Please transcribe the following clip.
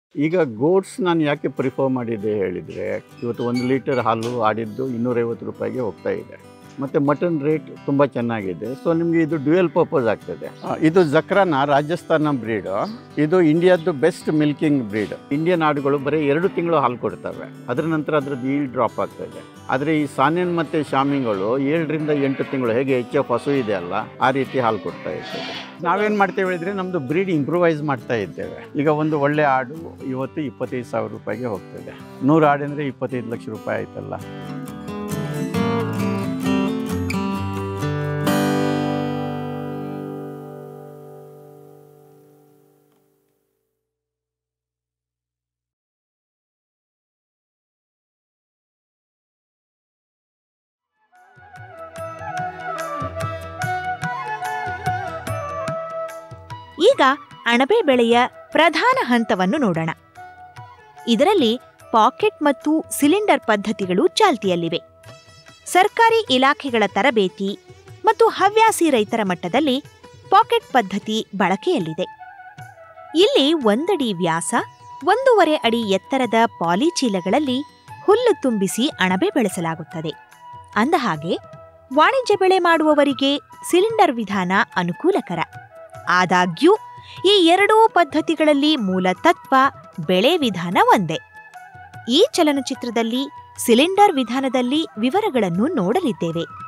ಈಗ ಗೋಡ್ಸ್ ನಾನು ಯಾಕೆ ಪ್ರಿಫರ್ ಮಾಡಿದ್ದೆ ಹೇಳಿದರೆ ಇವತ್ತು ಒಂದು ಲೀಟರ್ ಹಾಲು ಆಡಿದ್ದು ಇನ್ನೂರೈವತ್ತು ರೂಪಾಯಿಗೆ ಹೋಗ್ತಾ ಇದೆ ಮತ್ತು ಮಟನ್ ರೇಟ್ ತುಂಬ ಚೆನ್ನಾಗಿದೆ ಸೊ ನಿಮಗೆ ಇದು ಡ್ಯುಯಲ್ ಪರ್ಪಸ್ ಆಗ್ತದೆ ಆ, ಇದು ಜಕ್ರಾನ ರಾಜಸ್ಥಾನ ಬ್ರೀಡು ಇದು ಇಂಡಿಯಾದ್ದು ಬೆಸ್ಟ್ ಮಿಲ್ಕಿಂಗ್ ಬ್ರೀಡ್ ಇಂಡಿಯನ್ ಆಡುಗಳು ಬರೀ ಎರಡು ತಿಂಗಳು ಹಾಲು ಕೊಡ್ತವೆ ಅದರ ನಂತರ ಅದ್ರದ್ದು ಈ ಡ್ರಾಪ್ ಆಗ್ತದೆ ಆದರೆ ಈ ಸಾನಿಯನ್ ಮತ್ತು ಶಾಮಿಗಳು ಏಳರಿಂದ ಎಂಟು ತಿಂಗಳು ಹೇಗೆ ಎಚ್ ಎಫ್ ಹಸು ಇದೆ ಅಲ್ಲ ಆ ರೀತಿ ಹಾಲು ಕೊಡ್ತಾ ಇರ್ತದೆ ನಾವೇನು ಮಾಡ್ತೇವೆ ಹೇಳಿದ್ರೆ ನಮ್ಮದು ಬ್ರೀಡ್ ಇಂಪ್ರೂವೈಸ್ ಮಾಡ್ತಾ ಇದ್ದೇವೆ ಈಗ ಒಂದು ಒಳ್ಳೆ ಆಡು ಇವತ್ತು ಇಪ್ಪತ್ತೈದು ಸಾವಿರ ರೂಪಾಯಿಗೆ ಹೋಗ್ತದೆ ನೂರು ಆಡಿದ್ರೆ ಇಪ್ಪತ್ತೈದು ಲಕ್ಷ ರೂಪಾಯಿ ಆಯ್ತಲ್ಲ ಈಗ ಅಣಬೆ ಬೆಳೆಯ ಪ್ರಧಾನ ಹಂತವನ್ನು ನೋಡೋಣ ಇದರಲ್ಲಿ ಪಾಕೆಟ್ ಮತ್ತು ಸಿಲಿಂಡರ್ ಪದ್ಧತಿಗಳು ಚಾಲ್ತಿಯಲ್ಲಿವೆ ಸರ್ಕಾರಿ ಇಲಾಖೆಗಳ ತರಬೇತಿ ಮತ್ತು ಹವ್ಯಾಸಿ ರೈತರ ಮಟ್ಟದಲ್ಲಿ ಪಾಕೆಟ್ ಪದ್ಧತಿ ಬಳಕೆಯಲ್ಲಿದೆ ಇಲ್ಲಿ ಒಂದಡಿ ವ್ಯಾಸ ಒಂದೂವರೆ ಅಡಿ ಎತ್ತರದ ಪಾಲಿಚೀಲಗಳಲ್ಲಿ ಹುಲ್ಲು ತುಂಬಿಸಿ ಅಣಬೆ ಬೆಳೆಸಲಾಗುತ್ತದೆ ಅಂದಹಾಗೆ ವಾಣಿಜ್ಯ ಬೆಳೆ ಮಾಡುವವರಿಗೆ ಸಿಲಿಂಡರ್ ವಿಧಾನ ಅನುಕೂಲಕರ ಆದಾಗ್ಯೂ ಈ ಎರಡೂ ಪದ್ಧತಿಗಳಲ್ಲಿ ಮೂಲ ತತ್ವ ಬೆಳೆ ವಿಧಾನ ಒಂದೇ ಈ ಚಲನಚಿತ್ರದಲ್ಲಿ ಸಿಲಿಂಡರ್ ವಿಧಾನದಲ್ಲಿ ವಿವರಗಳನ್ನು ನೋಡಲಿದ್ದೇವೆ